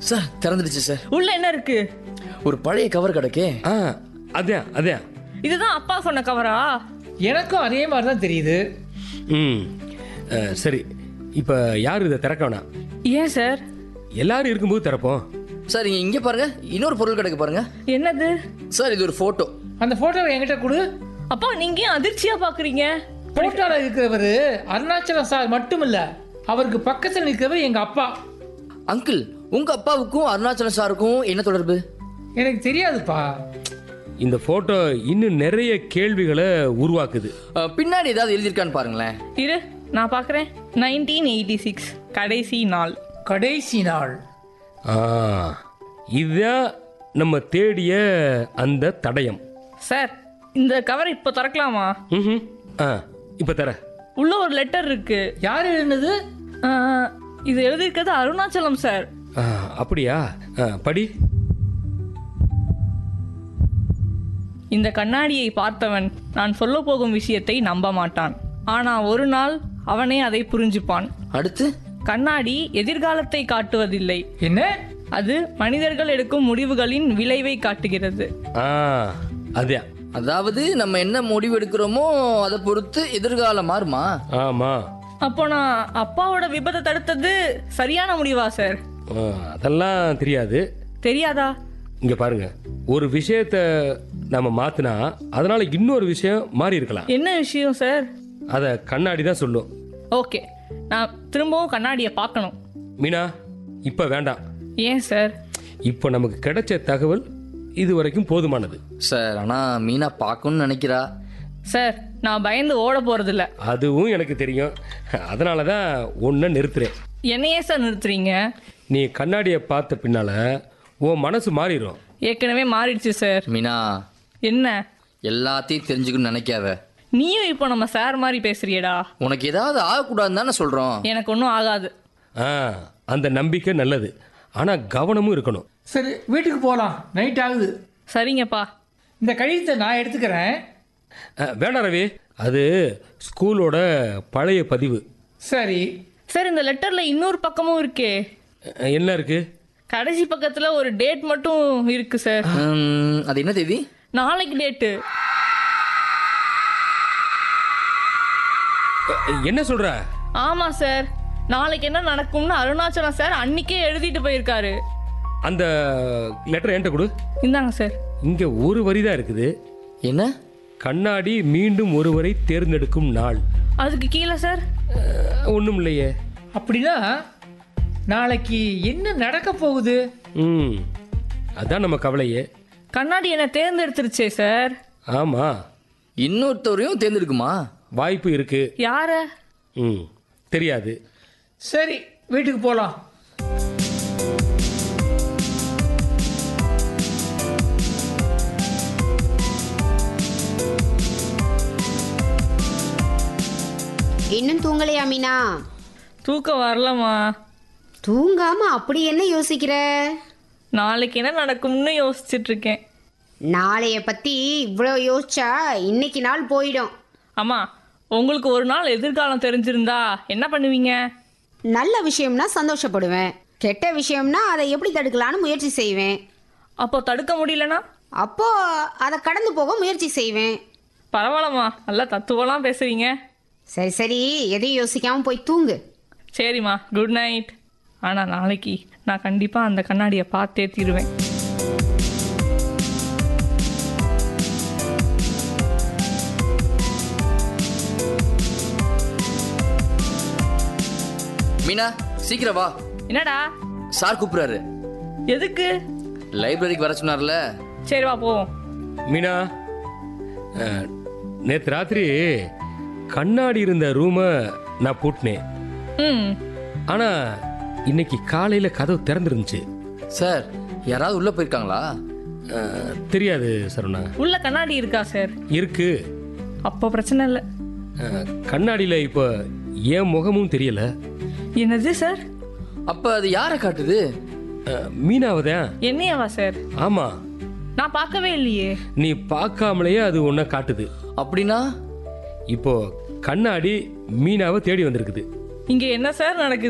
sir திறந்துடுச்சு sir உள்ள என்ன இருக்கு ஒரு பழைய கவர் கிடக்கே ஆ அதான் அதான் இதுதான் அப்பா சொன்ன கவரா எனக்கும் அதே மாதிரி தான் தெரியுது ம் ஆ, சரி இப்போ யார் இதை திறக்க வேணாம் ஏன் சார் எல்லாரும் இருக்கும்போது திறப்போம் சார் இங்க இங்க பாருங்க இன்னொரு பொருள் கிடக்கு பாருங்க என்னது சார் இது ஒரு போட்டோ அந்த போட்டோவை என்கிட்ட கொடு அப்பா நீங்க ஏன் அதிர்ச்சியா பாக்குறீங்க போட்டோல இருக்கிறவர் அருணாச்சலம் சார் மட்டுமில்ல அவருக்கு பக்கத்தில் நிற்கிறவர் எங்க அப்பா அங்கிள் உங்க அப்பாவுக்கும் அருணாச்சலம் சாருக்கும் என்ன தொடர்பு எனக்கு தெரியாதுப்பா இந்த ஃபோட்டோ இன்னும் நிறைய கேள்விகளை உருவாக்குது அஹ், பின்னாடி ஏதாவது எழுதியிருக்கான்னு பாருங்களேன் இரு நான் பாக்குறேன் நைன்டீன் எயிட்டி சிக்ஸ் கடைசி நாள் கடைசி நாள் ஆ இதுதான் நம்ம தேடிய அந்த தடயம் சார் இந்த கவர் இப்போ திறக்கலாமா ம் ஆ இப்போ தர உள்ள ஒரு லெட்டர் இருக்கு யார் எழுந்தது ஆ, இது எழுதியிருக்கிறது அருணாச்சலம் சார் ஆ, அப்படியா ஆ, படி இந்த கண்ணாடியை பார்த்தவன் நான் சொல்ல போகும் விஷயத்தை நம்ப மாட்டான் ஆனா ஒரு நாள் அவனே அதை புரிஞ்சுப்பான் அடுத்து கண்ணாடி எதிர்காலத்தை காட்டுவதில்லை என்ன அது மனிதர்கள் எடுக்கும் முடிவுகளின் விளைவை காட்டுகிறது ஆ அதான் அதாவது நம்ம என்ன முடிவு எடுக்கிறோமோ அதை பொறுத்து எதிர்காலம் மாறுமா ஆமா அப்போ நான் அப்பாவோட விபத்தை தடுத்தது சரியான முடிவா சார் ஆ, அதெல்லாம் தெரியாது தெரியாதா இங்க பாருங்க ஒரு விஷயத்த நம்ம மாத்தினா அதனால இன்னொரு விஷயம் மாறி இருக்கலாம் என்ன விஷயம் சார் அத கண்ணாடி தான் சொல்லும் ஓகே நான் திரும்பவும் கண்ணாடியை பார்க்கணும் மீனா இப்ப வேண்டாம் ஏன் சார் இப்போ நமக்கு கிடைச்ச தகவல் இது வரைக்கும் போதுமானது சார் ஆனா மீனா பார்க்கணும்னு நினைக்கிறா சார் நான் பயந்து ஓட போறதில்ல அதுவும் எனக்கு தெரியும் அதனால தான் ஒன்றை நிறுத்துறேன் என்னையே சார் நிறுத்துறீங்க நீ கண்ணாடியை பார்த்த பின்னால உன் மனசு மாறிடும் ஏற்கனவே மாறிடுச்சு சார் மீனா என்ன எல்லாத்தையும் தெரிஞ்சுக்கணும்னு நினைக்காத நீயும் இப்போ நம்ம சார் மாதிரி பேசுறியடா உனக்கு ஏதாவது ஆகக்கூடாதுன்னு தானே சொல்றோம் எனக்கு ஒன்றும் ஆகாது ஆ அந்த நம்பிக்கை நல்லது ஆனால் கவனமும் இருக்கணும் சரி வீட்டுக்கு போகலாம் நைட் ஆகுது சரிங்கப்பா இந்த கடிதத்தை நான் எடுத்துக்கிறேன் ஆ, வேண்டாம் ரவி அது ஸ்கூலோட பழைய பதிவு சரி சார் இந்த லெட்டர்ல இன்னொரு பக்கமும் இருக்கே ஆ, என்ன இருக்கு கடைசி பக்கத்துல ஒரு டேட் மட்டும் இருக்கு சார் ஹம், அது என்ன தேதி நாளைக்கு டேட்டு ஆ, என்ன சொல்ற ஆமா சார் நாளைக்கு என்ன நடக்கும்னு அருணாச்சலம் சார் அன்னைக்கே எழுதிட்டு போயிருக்காரு அந்த லெட்டர் என்கிட்ட கொடு இந்தாங்க சார் இங்கே ஒரு வரி தான் இருக்குது என்ன கண்ணாடி மீண்டும் ஒருவரை தேர்ந்தெடுக்கும் நாள் அதுக்கு கீழே சார் ஒன்றும் இல்லையே அப்படின்னா நாளைக்கு என்ன நடக்க போகுது ம் அதான் நம்ம கவலையே கண்ணாடி என்ன தேர்ந்தெடுத்துருச்சே சார் ஆமாம் இன்னொருத்தவரையும் தேர்ந்தெடுக்குமா வாய்ப்பு இருக்கு யார ம் தெரியாது சரி வீட்டுக்கு போகலாம் இன்னும் தூங்கலையா மீனா தூக்கம் வரலம்மா தூங்காம அப்படி என்ன யோசிக்கிற நாளைக்கு என்ன நடக்கும்னு யோசிச்சுட்டு இருக்கேன் நாளைய பத்தி இவ்வளோ யோசிச்சா இன்னைக்கு நாள் போயிடும் அம்மா உங்களுக்கு ஒரு நாள் எதிர்காலம் தெரிஞ்சிருந்தா என்ன பண்ணுவீங்க நல்ல விஷயம்னா சந்தோஷப்படுவேன் கெட்ட விஷயம்னா அதை எப்படி தடுக்கலான்னு முயற்சி செய்வேன் அப்போ தடுக்க முடியலனா அப்போ அதை கடந்து போக முயற்சி செய்வேன் பரவாயில்லம்மா நல்லா தத்துவலாம் பேசுறீங்க சரி சரி எதையும் யோசிக்காம போய் தூங்கு சரிம்மா குட் நைட் ஆனால் நாளைக்கு நான் கண்டிப்பாக அந்த கண்ணாடியை பார்த்தே தீருவேன் மீனா சீக்கிரம் வா என்னடா சார் கூப்பிடுறாரு எதுக்கு லைப்ரரிக்கு வர சொன்னார்ல சரி வா போவோம் மீனா நேற்று ராத்திரி கண்ணாடி இருந்த ரூமை நான் பூட்டினேன் ம் ஆனால் இன்னைக்கு காலையில் கதவு திறந்துருந்துச்சு சார் யாராவது உள்ள போயிருக்காங்களா அஹ், தெரியாது சரவணா உள்ள கண்ணாடி இருக்கா சார் இருக்கு அப்போ பிரச்சனை இல்லை அஹ், கண்ணாடியில் இப்போ என் முகமும் தெரியல என்னது சார் அப்ப அது யாரை காட்டுது அஹ், மீனாவதான் என்னையவா சார் ஆமாம் நான் பார்க்கவே இல்லையே நீ பார்க்காமலேயே அது ஒன்றை காட்டுது அப்படின்னா இப்போ கண்ணாடி மீனாவை தேடி வந்திருக்குது இங்கே என்ன சார் நடக்குது